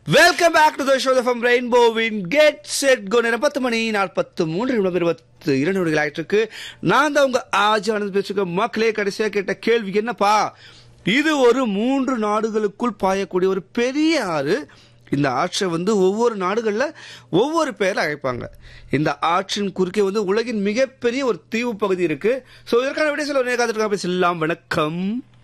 Welcome back to the show from ரெயின்போவின் get set go நேரம் பத்து மணி நாற்பத்து மூன்று நிமிடம் இருபத்து இரண்டு நிமிடங்கள் ஆயிட்டு இருக்கு நான் தான் உங்க ஆஜ் ஆனந்த் பேசுக மக்களே கடைசியா கேட்ட கேள்வி என்னப்பா இது ஒரு மூன்று நாடுகளுக்குள் பாயக்கூடிய ஒரு பெரிய ஆறு இந்த ஆற்றை வந்து ஒவ்வொரு நாடுகள்ல ஒவ்வொரு பேர்ல அழைப்பாங்க இந்த ஆற்றின் குறுக்கே வந்து உலகின் மிகப்பெரிய ஒரு தீவு பகுதி இருக்கு சோ இதற்கான விடை சொல்ல நேகாத்திற்காக பேசலாம் வணக்கம்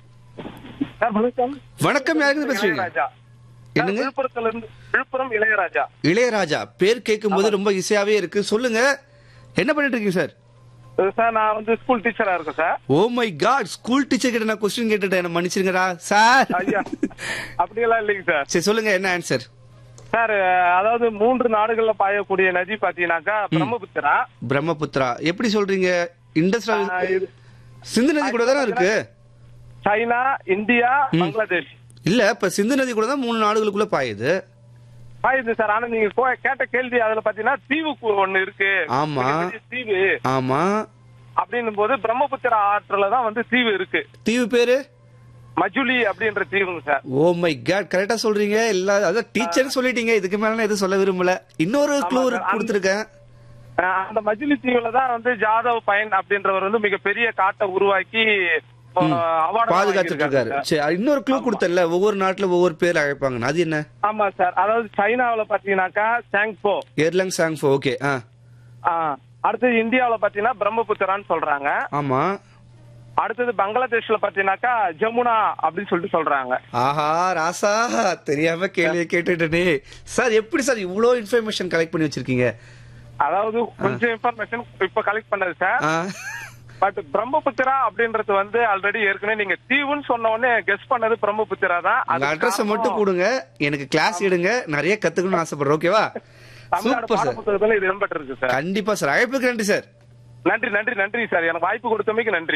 சார் வணக்கம் வணக்கம் யாருக்கு பேசுறீங்க இளையராஜா என்னங்க? சார், விழுப்புரத்துல இருந்து விழுப்புரம் இளையராஜா இளையராஜா பேர் கேட்கும்போது ரொம்ப இசையாவே இருக்கு சொல்லுங்க என்ன பண்ணிட்டு இருக்கீங்க சார் இது சார் நான் வந்து ஸ்கூல் டீச்சரா இருக்கேன் sir oh my god school teacher கிட்ட நான் கொஸ்டின் கேட்டுட்டேன் என்ன மன்னிச்சிருங்கடா சார் ஐயா அப்படியெல்லாம் இல்லைங்க சார் சரி சொல்லுங்க என்ன ஆன்சர் சார் அதாவது மூன்று நாடுகள்ல பாயக்கூடிய நதி பாத்தீங்கன்னாக்கா பிரம்மபுத்திரா பிரம்மபுத்திரா எப்படி சொல்றீங்க இண்டஸ்ட்ரியல் ஆ, இது சிந்து நதி கூட தானே இருக்கு சைனா இந்தியா பங்களாதேஷ் இல்ல இப்ப சிந்து நதி கூட தான் மூணு நாடுகளுக்குள்ள பாயுது பாயுது சார் ஆனா நீங்க கோ- கேட்ட கேள்வி அதுல பாத்தீங்கன்னா தீவு கு- ஒண்ணு இருக்கு ஆமா. மிகப்பெரிய தீவு ஆமா அப்படின்னும் போது பிரம்மபுத்திரா ஆற்றுல தான் வந்து தீவு இருக்கு தீவு பேரு மஜுலி அப்படின்ற தீவுங்க சார் ஓ மை காட் கரெக்டா சொல்றீங்க எல்லா அதான் டீச்சர் சொல்லிட்டீங்க இதுக்கு மேல நான் எதுவும் சொல்ல விரும்பல இன்னொரு க்ளூ sir. அந்த- கொடுத்துருக்கேன் அஹ் அந்த மஜிலி தீவுல தான் வந்து ஜாதவ் பயன் அப்படின்றவர் வந்து மிகப்பெரிய காட்டை உருவாக்கி அவார்டு பாதுகாத்துட்டு இருக்காரு சரி இன்னொரு க்ளூ கொடுத்தல ஒவ்வொரு நாட்டுல ஒவ்வொரு பேர் அழைப்பாங்க அது என்ன ஆமா சார் அதாவது சைனாவுல பாத்தீங்கன்னாக்கா சாங்போ எர்லங் சாங்ஃபோ ஓகே ஆ ஆஹ் அடுத்தது இந்தியாவுல பாத்தீங்கன்னா பிரம்மபுத்திரான்னு சொல்றாங்க ஆமா அடுத்தது பங்களாதேஷ்ல பாத்தீங்கன்னாக்கா ஜமுனா அப்படின்னு சொல்லிட்டு சொல்றாங்க ஆஹா ராசா தெரியாம கேள்வி கேட்டுட்டனே சார் எப்படி சார் இவ்வளோ இன்ஃபர்மேஷன் கலெக்ட் பண்ணி வச்சிருக்கீங்க அதாவது கொஞ்சம் இன்ஃபர்மேஷன் இப்ப கலெக்ட் பண்ணது சார் ஆ, பட் பிரம்மபுத்திரா அப்படின்றது வந்து ஆல்ரெடி ஏற்கனவே நீங்க தீவுன்னு சொன்ன உடனே கெஸ் பண்ணது பிரம்மபுத்திரா தான் உங்க அதுக்கு அட்ரஸ் காரணம் மட்டும் கொடுங்க எனக்கு கிளாஸ் எடுங்க நிறைய கத்துக்கணும்னு ஆசைப்படுறேன் ஓகேவா தமிழ்நாடு சூப்பர் சார் பாடப்புத்தகத்துல இது இடம்பெற்றிருக்கு சார் கண்டிப்பா சார் அழைப்புக்கு நன்றி சார் நன்றி நன்றி நன்றி சார் எனக்கு வாய்ப்பு கொடுத்தமைக்கு நன்றி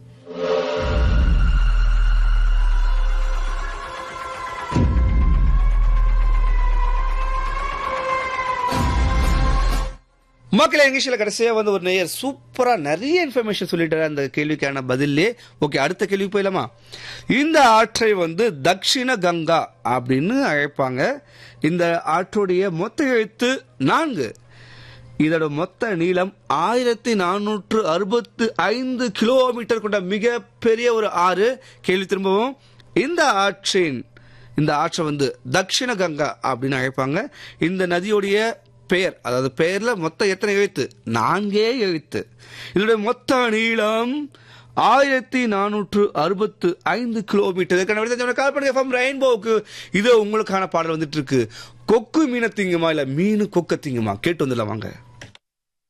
மக்கள் நிகழ்ச்சியில கடைசியா வந்து ஒரு நேயர் சூப்பரா நிறைய இன்ஃபர்மேஷன் சொல்லிட்டாரு அந்த கேள்விக்கான பதிலே ஓகே அடுத்த கேள்வி போயிடலாமா இந்த ஆற்றை வந்து தக்ஷிண கங்கா அப்படின்னு அழைப்பாங்க இந்த ஆற்றுடைய மொத்த எழுத்து நான்கு இதோட மொத்த நீளம் ஆயிரத்தி நானூற்று அறுபத்து ஐந்து கிலோமீட்டர் கொண்ட மிகப்பெரிய ஒரு ஆறு கேள்வி திரும்பவும் இந்த ஆற்றின் இந்த ஆற்றை வந்து தக்ஷிண கங்கா அப்படின்னு அழைப்பாங்க இந்த நதியுடைய பெயர் அதாவது பெயர்ல மொத்தம் எத்தனை எழுத்து நான்கே எழுத்து இதோடைய மொத்த நீளம் ஆயிரத்தி நானூற்று அறுபத்து ஐந்து கிலோமீட்டர் இதுக்கான விடை கால் பண்ணுங்க ஃப்ரம் ரெயின்போவுக்கு இது உங்களுக்கான பாடல் வந்துட்டு இருக்கு கொக்கு மீனை திங்குமா இல்ல மீன் கொக்க திங்குமா கேட்டு வந்துடலாம் வாங்க